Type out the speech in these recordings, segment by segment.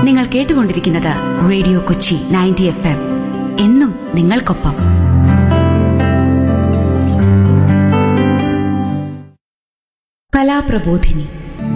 നിങ്ങൾ കേട്ടുകൊണ്ടിരിക്കുന്നത് radio Kochi ninety F M എന്നും നിങ്ങൾക്കൊപ്പം Kalaprabodhini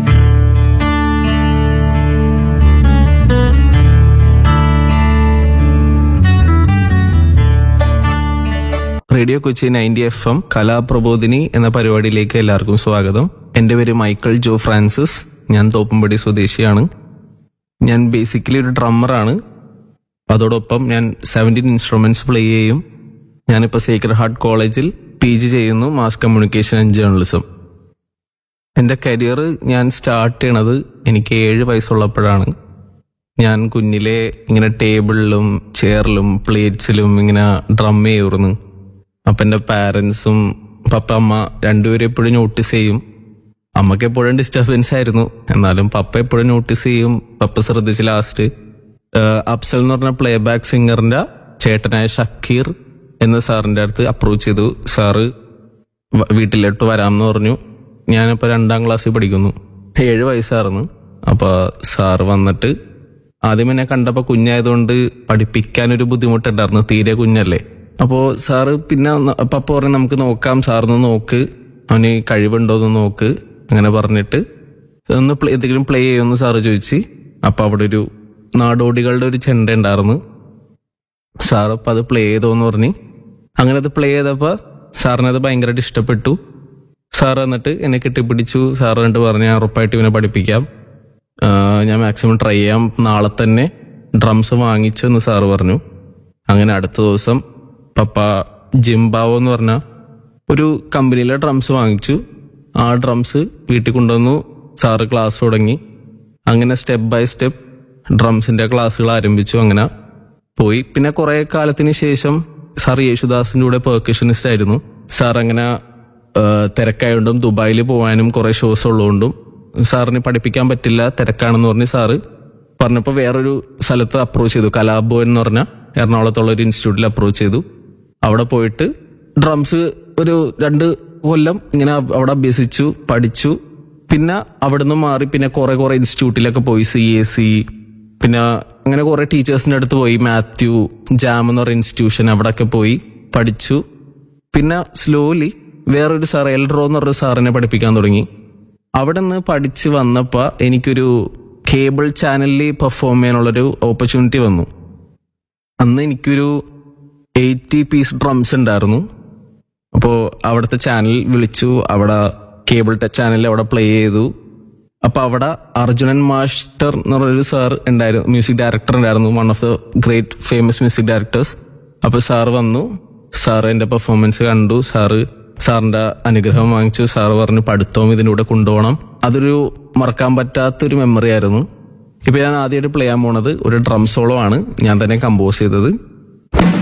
radio Kochi ninety F M Kalaprabodhini എന്ന പരിപാടിയിലേക്ക് എല്ലാവർക്കും സ്വാഗതം എൻ്റെ പേര് മൈക്കിൾ ജോ ഫ്രാൻസിസ് ഞാൻ തോപ്പുംപടി സ്വദേശിയാണ് ഞാൻ ബേസിക്കലി ഒരു ഡ്രമ്മറാണ് അതോടൊപ്പം ഞാൻ സെവൻറ്റീൻ ഇൻസ്ട്രുമെന്റ്സ് പ്ലേ ചെയ്യും ഞാനിപ്പോൾ സേക്രഡ് ഹാർട്ട് കോളേജിൽ പി ജി ചെയ്യുന്നു മാസ് കമ്മ്യൂണിക്കേഷൻ ആൻഡ് ജേർണലിസം എൻ്റെ കരിയർ ഞാൻ സ്റ്റാർട്ട് ചെയ്യണത് എനിക്ക് ഏഴ് വയസ്സുള്ളപ്പോഴാണ് ഞാൻ കുഞ്ഞിലെ ഇങ്ങനെ ടേബിളിലും ചെയറിലും പ്ലേറ്റ്സിലും ഇങ്ങനെ ഡ്രം ചെയ്യുമായിരുന്നു അപ്പം എൻ്റെ പാരൻസും പപ്പ അമ്മ രണ്ടുപേരും എപ്പോഴും നോട്ടീസ് ചെയ്യും അമ്മയ്ക്ക് എപ്പോഴും ഡിസ്റ്റർബൻസ് ആയിരുന്നു എന്നാലും പപ്പ എപ്പോഴും നോട്ടീസ് ചെയ്യും പപ്പ ശ്രദ്ധിച്ച് ലാസ്റ്റ് അപ്സൽ എന്ന് പറഞ്ഞ പ്ലേ ബാക്ക് സിംഗറിന്റെ ചേട്ടനായ ഷക്കീർ എന്ന സാറിന്റെ അടുത്ത് അപ്രോച്ച് ചെയ്തു സാറ് വ- വീട്ടിലോട്ട് വരാമെന്ന് പറഞ്ഞു ഞാനിപ്പോൾ രണ്ടാം ക്ലാസ്സിൽ പഠിക്കുന്നു ഏഴ് വയസ്സായിരുന്നു അപ്പോൾ സാറ് വന്നിട്ട് ആദ്യം എന്നെ കണ്ടപ്പോൾ കുഞ്ഞായതുകൊണ്ട് പഠിപ്പിക്കാനൊരു ബുദ്ധിമുട്ടുണ്ടായിരുന്നു തീരെ കുഞ്ഞല്ലേ അപ്പോൾ സാറ് പിന്നെ ന- പപ്പ പറഞ്ഞു നമുക്ക് നോക്കാം സാറിന് നോക്ക് അവന് കഴിവുണ്ടോ എന്ന് നോക്ക് അങ്ങനെ പറഞ്ഞിട്ട് ഒന്ന് പ്ലേ എന്തെങ്കിലും പ്ലേ ചെയ്യുമെന്ന് സാറ് ചോദിച്ച് അപ്പോൾ അവിടെ ഒരു നാടോടികളുടെ ഒരു ചെണ്ട ഉണ്ടായിരുന്നു സാർ അപ്പം അത് പ്ലേ ചെയ്തോന്ന് പറഞ്ഞ് അങ്ങനെ അത് പ്ലേ ചെയ്തപ്പോൾ സാറിനത് ഭയങ്കരമായിട്ട് ഇഷ്ടപ്പെട്ടു സാർ എന്നിട്ട് എന്നെ കെട്ടിപ്പിടിച്ചു സാർ എന്നിട്ട് പറഞ്ഞു ഞാൻ ഉറപ്പായിട്ട് ഇവനെ പഠിപ്പിക്കാം ആ, ഞാൻ മാക്സിമം ട്രൈ ചെയ്യാം നാളെ തന്നെ ഡ്രംസ് വാങ്ങിച്ചു എന്ന് സാറ് പറഞ്ഞു അങ്ങനെ അടുത്ത ദിവസം പപ്പ ജിംബാവോ എന്ന് പറഞ്ഞ ഒരു കമ്പനിയിലെ ഡ്രംസ് വാങ്ങിച്ചു ആ ഡ്രംസ് വീട്ടിൽ കൊണ്ടുവന്നു സാറ് ക്ലാസ് തുടങ്ങി അങ്ങനെ സ്റ്റെപ്പ് ബൈ സ്റ്റെപ്പ് ഡ്രംസിന്റെ ക്ലാസ്സുകൾ ആരംഭിച്ചു അങ്ങനെ പോയി പിന്നെ കുറെ കാലത്തിന് ശേഷം സാർ യേശുദാസിന്റെ കൂടെ പെർക്കഷനിസ്റ്റ് ആയിരുന്നു സാർ അങ്ങനെ ആ, തിരക്കായതുകൊണ്ടും ദുബായിൽ പോകാനും കുറെ ഷോസ് ഉള്ളതുകൊണ്ടും സാറിന് പഠിപ്പിക്കാൻ പറ്റില്ല തിരക്കാണെന്ന് പറഞ്ഞ് സാറ് പറഞ്ഞപ്പോൾ വേറൊരു സ്ഥലത്ത് അപ്രോച്ച് ചെയ്തു കലാഭവൻ എന്ന് പറഞ്ഞ എറണാകുളത്തുള്ള ഒരു ഇൻസ്റ്റിറ്റ്യൂട്ടിൽ അപ്രോച്ച് ചെയ്തു അവിടെ പോയിട്ട് ഡ്രംസ് ഒരു രണ്ട് കൊല്ലം ഇങ്ങനെ അവിടെ അഭ്യസിച്ചു പഠിച്ചു പിന്നെ അവിടുന്ന് മാറി പിന്നെ കുറെ കുറെ ഇൻസ്റ്റിറ്റ്യൂട്ടിലൊക്കെ പോയി സി എസ് സി പിന്നെ അങ്ങനെ കുറെ ടീച്ചേഴ്സിന്റെ അടുത്ത് പോയി മാത്യു ജാം എന്ന് പറയുന്ന ഇൻസ്റ്റിറ്റ്യൂഷൻ അവിടെയൊക്കെ പോയി പഠിച്ചു പിന്നെ സ്ലോലി വേറൊരു സാർ എൽറോ എന്ന് പറഞ്ഞ സാറിനെ പഠിപ്പിക്കാൻ തുടങ്ങി അവിടെ നിന്ന് പഠിച്ച് വന്നപ്പോൾ എനിക്കൊരു കേബിൾ ചാനലിൽ പെർഫോം ചെയ്യാനുള്ളൊരു ഓപ്പർച്യൂണിറ്റി വന്നു അന്ന് എനിക്കൊരു എയ്റ്റി പീസ് ഡ്രംസ് ഉണ്ടായിരുന്നു അപ്പോൾ അവിടുത്തെ ചാനൽ വിളിച്ചു അവിടെ കേബിൾ ടച്ച് ചാനലിൽ അവിടെ പ്ലേ ചെയ്തു അപ്പൊ അവിടെ അർജുനൻ മാസ്റ്റർ എന്ന് പറഞ്ഞൊരു സാർ ഉണ്ടായിരുന്നു മ്യൂസിക് ഡയറക്ടർ ഉണ്ടായിരുന്നു one of the great famous music directors അപ്പൊ സാർ വന്നു സാർ എന്റെ പെർഫോമൻസ് കണ്ടു സാറ് സാറിന്റെ അനുഗ്രഹം വാങ്ങിച്ചു സാറ് പറഞ്ഞു പഠിത്തവും ഇതിന്റെ കൂടെ കൊണ്ടുപോകണം അതൊരു മറക്കാൻ പറ്റാത്തൊരു മെമ്മറി ആയിരുന്നു ഇപ്പൊ ഞാൻ ആദ്യമായിട്ട് പ്ലേ ചെയ്യാൻ പോണത് ഒരു ഡ്രം സോളോ ആണ് ഞാൻ തന്നെ കമ്പോസ് ചെയ്തത്